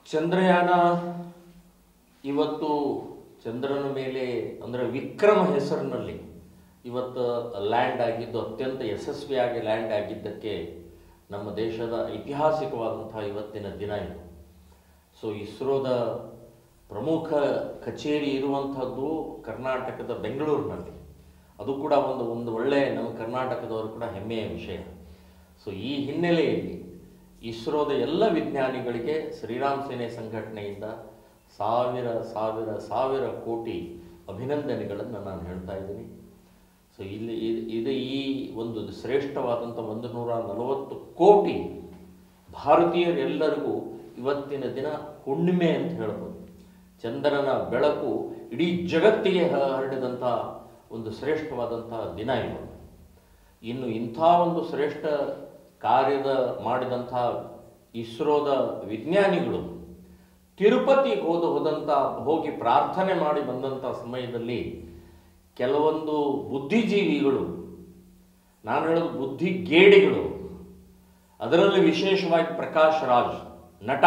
ಚಂದ್ರಯಾನ ಇವತ್ತು ಚಂದ್ರನ ಮೇಲೆ ಅಂದರೆ ವಿಕ್ರಮ ಹೆಸರಿನಲ್ಲಿ ಇವತ್ತು ಲ್ಯಾಂಡ್ ಆಗಿದ್ದು ಅತ್ಯಂತ ಯಶಸ್ವಿಯಾಗಿ ಲ್ಯಾಂಡ್ ಆಗಿದ್ದಕ್ಕೆ ನಮ್ಮ ದೇಶದ ಐತಿಹಾಸಿಕವಾದಂಥ ಇವತ್ತಿನ ದಿನ ಇದು ಸೊ ಇಸ್ರೋದ ಪ್ರಮುಖ ಕಚೇರಿ ಇರುವಂಥದ್ದು ಕರ್ನಾಟಕದ ಬೆಂಗಳೂರಿನಲ್ಲಿ ಅದು ಕೂಡ ಒಂದು ಒಂದು ಒಳ್ಳೆಯ ನಮ್ಮ ಕರ್ನಾಟಕದವರು ಕೂಡ ಹೆಮ್ಮೆಯ ವಿಷಯ ಸೊ ಈ ಹಿನ್ನೆಲೆಯಲ್ಲಿ ಇಸ್ರೋದ ಎಲ್ಲ ವಿಜ್ಞಾನಿಗಳಿಗೆ ಶ್ರೀರಾಮ್ ಸೇನೆ ಸಂಘಟನೆಯಿಂದ ಸಾವಿರ ಸಾವಿರ ಸಾವಿರ ಕೋಟಿ ಅಭಿನಂದನೆಗಳನ್ನು ನಾನು ಹೇಳ್ತಾ ಇದ್ದೀನಿ ಸೊ ಇಲ್ಲಿ ಇದು- ಇದು ಈ ಒಂದು ಶ್ರೇಷ್ಠವಾದಂಥ ಒಂದು ನೂರ ನಲವತ್ತು ಕೋಟಿ ಭಾರತೀಯರೆಲ್ಲರಿಗೂ ಇವತ್ತಿನ ದಿನ ಹುಣ್ಣಿಮೆ ಅಂತ ಹೇಳ್ಬೋದು ಚಂದ್ರನ ಬೆಳಕು ಇಡೀ ಜಗತ್ತಿಗೆ ಹ- ಹರಡಿದಂಥ ಒಂದು ಶ್ರೇಷ್ಠವಾದಂಥ ದಿನ ಇದು ಇನ್ನು ಇಂಥ ಒಂದು ಶ್ರೇಷ್ಠ ಕಾರ್ಯದ ಮಾಡಿದಂಥ ಇಸ್ರೋದ ವಿಜ್ಞಾನಿಗಳು ತಿರುಪತಿಗೆ ಹೋದ ಹೋದಂಥ ಹೋಗಿ ಪ್ರಾರ್ಥನೆ ಮಾಡಿ ಬಂದಂಥ ಸಮಯದಲ್ಲಿ ಕೆಲವೊಂದು ಬುದ್ಧಿಜೀವಿಗಳು ನಾನು ಹೇಳೋದು ಬುದ್ಧಿಗೇಡಿಗಳು ಅದರಲ್ಲಿ ವಿಶೇಷವಾಗಿ ಪ್ರಕಾಶ್ ರಾಜ್ ನಟ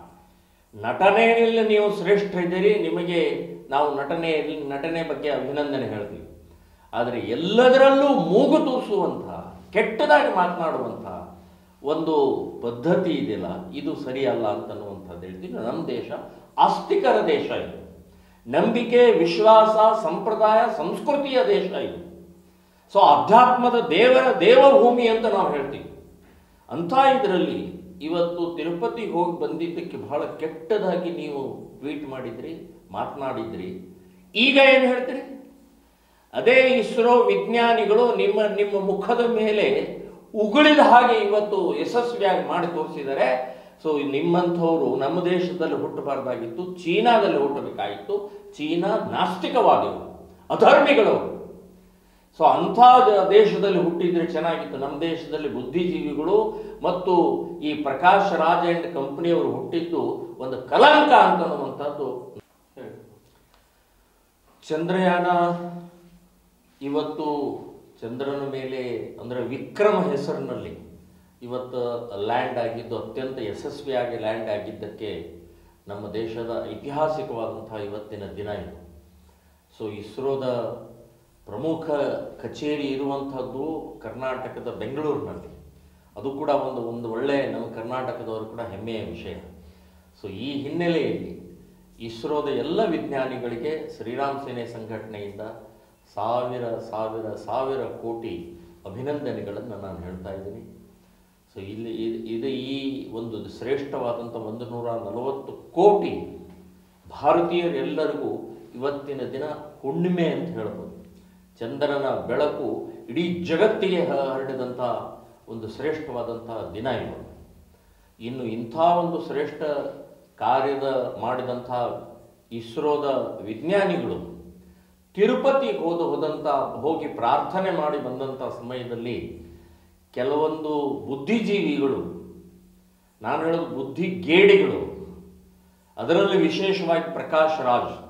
ನಟನೆಯಲ್ಲಿ ನೀವು ಶ್ರೇಷ್ಠ ಇದ್ದೀರಿ ನಿಮಗೆ ನಾವು ನಟನೆಯಲ್ಲಿ ನಟನೆ ಬಗ್ಗೆ ಅಭಿನಂದನೆ ಹೇಳ್ತೀವಿ ಆದರೆ ಎಲ್ಲದರಲ್ಲೂ ಮೂಗು ತೂರಿಸುವಂಥ ಕೆಟ್ಟದಾಗಿ ಮಾತನಾಡುವಂಥ ಒಂದು ಪದ್ಧತಿ ಇದೆಯಲ್ಲ ಇದು ಸರಿಯಲ್ಲ ಅಂತನ್ನುವಂಥದ್ದು ಹೇಳ್ತೀನಿ ನಮ್ಮ ದೇಶ ಆಸ್ತಿಕರ ದೇಶ ಇದು ನಂಬಿಕೆ ವಿಶ್ವಾಸ ಸಂಪ್ರದಾಯ ಸಂಸ್ಕೃತಿಯ ದೇಶ ಇದು ಸೊ ಅಧ್ಯಾತ್ಮದ ದೇವರ ದೇವಭೂಮಿ ಅಂತ ನಾವು ಹೇಳ್ತೀವಿ ಅಂಥ ಇದರಲ್ಲಿ ಇವತ್ತು ತಿರುಪತಿಗೆ ಹೋಗಿ ಬಂದಿದ್ದಕ್ಕೆ ಬಹಳ ಕೆಟ್ಟದಾಗಿ ನೀವು ಟ್ವೀಟ್ ಮಾಡಿದ್ರಿ ಮಾತನಾಡಿದ್ರಿ ಈಗ ಏನು ಹೇಳ್ತೀರಿ ಅದೇ ಇಸ್ರೋ ವಿಜ್ಞಾನಿಗಳು ನಿಮ್ಮ ನಿಮ್ಮ ಮುಖದ ಮೇಲೆ ಉಗುಳಿದ ಹಾಗೆ ಇವತ್ತು ಯಶಸ್ವಿಯಾಗಿ ಮಾಡಿ ತೋರಿಸಿದ್ದಾರೆ ಸೊ ನಿಮ್ಮಂಥವರು ನಮ್ಮ ದೇಶದಲ್ಲಿ ಹುಟ್ಟಬಾರ್ದಾಗಿತ್ತು ಚೀನಾದಲ್ಲಿ ಹುಟ್ಟಬೇಕಾಗಿತ್ತು ಚೀನಾ ನಾಸ್ತಿಕವಾದಿಗಳು ಅಧರ್ಮಿಗಳು ಸೊ ಅಂಥ ದ- ದೇಶದಲ್ಲಿ ಹುಟ್ಟಿದ್ರೆ ಚೆನ್ನಾಗಿತ್ತು ನಮ್ಮ ದೇಶದಲ್ಲಿ ಬುದ್ಧಿಜೀವಿಗಳು ಮತ್ತು ಈ ಪ್ರಕಾಶ್ ರಾಜ್ ಅಂಡ್ ಕಂಪನಿಯವರು ಹುಟ್ಟಿದ್ದು ಒಂದು ಕಲಂಕ ಅಂತನ್ನುವಂಥದ್ದು ಚಂದ್ರಯಾನ ಇವತ್ತು ಚಂದ್ರನ ಮೇಲೆ ಅಂದರೆ ವಿಕ್ರಮ ಹೆಸರಿನಲ್ಲಿ ಇವತ್ತು ಲ್ಯಾಂಡ್ ಆಗಿದ್ದು ಅತ್ಯಂತ ಯಶಸ್ವಿಯಾಗಿ ಲ್ಯಾಂಡ್ ಆಗಿದ್ದಕ್ಕೆ ನಮ್ಮ ದೇಶದ ಐತಿಹಾಸಿಕವಾದಂಥ ಇವತ್ತಿನ ದಿನ ಇದು ಸೊ ಇಸ್ರೋದ ಪ್ರಮುಖ ಕಚೇರಿ ಇರುವಂಥದ್ದು ಕರ್ನಾಟಕದ ಬೆಂಗಳೂರಿನಲ್ಲಿ ಅದು ಕೂಡ ಒಂದು ಒಂದು ಒಳ್ಳೆಯ ನಮ್ಮ ಕರ್ನಾಟಕದವರು ಕೂಡ ಹೆಮ್ಮೆಯ ವಿಷಯ ಸೊ ಈ ಹಿನ್ನೆಲೆಯಲ್ಲಿ ಇಸ್ರೋದ ಎಲ್ಲ ವಿಜ್ಞಾನಿಗಳಿಗೆ ಶ್ರೀರಾಮ್ ಸೇನೆ ಸಂಘಟನೆಯಿಂದ ಸಾವಿರ ಸಾವಿರ ಸಾವಿರ ಕೋಟಿ ಅಭಿನಂದನೆಗಳನ್ನು ನಾನು ಹೇಳ್ತಾ ಇದ್ದೀನಿ ಸೊ ಇಲ್ಲಿ ಇದು- ಇದು ಈ ಒಂದು ಶ್ರೇಷ್ಠವಾದಂಥ ಒಂದು ನೂರ ನಲವತ್ತು ಕೋಟಿ ಭಾರತೀಯರೆಲ್ಲರಿಗೂ ಇವತ್ತಿನ ದಿನ ಹುಣ್ಣಿಮೆ ಅಂತ ಹೇಳ್ಬೋದು ಚಂದ್ರನ ಬೆಳಕು ಇಡೀ ಜಗತ್ತಿಗೆ ಹ- ಹರಡಿದಂಥ ಒಂದು ಶ್ರೇಷ್ಠವಾದಂಥ ದಿನ ಇದು ಇನ್ನು ಇಂಥ ಒಂದು ಶ್ರೇಷ್ಠ ಕಾರ್ಯದ ಮಾಡಿದಂಥ ಇಸ್ರೋದ ವಿಜ್ಞಾನಿಗಳು ತಿರುಪತಿಗೆ ಹೋದ ಹೋದಂಥ ಹೋಗಿ ಪ್ರಾರ್ಥನೆ ಮಾಡಿ ಬಂದಂಥ ಸಮಯದಲ್ಲಿ ಕೆಲವೊಂದು ಬುದ್ಧಿಜೀವಿಗಳು ನಾನು ಹೇಳೋದು ಬುದ್ಧಿಗೇಡಿಗಳು ಅದರಲ್ಲಿ ವಿಶೇಷವಾಗಿ ಪ್ರಕಾಶ್ ರಾಜ್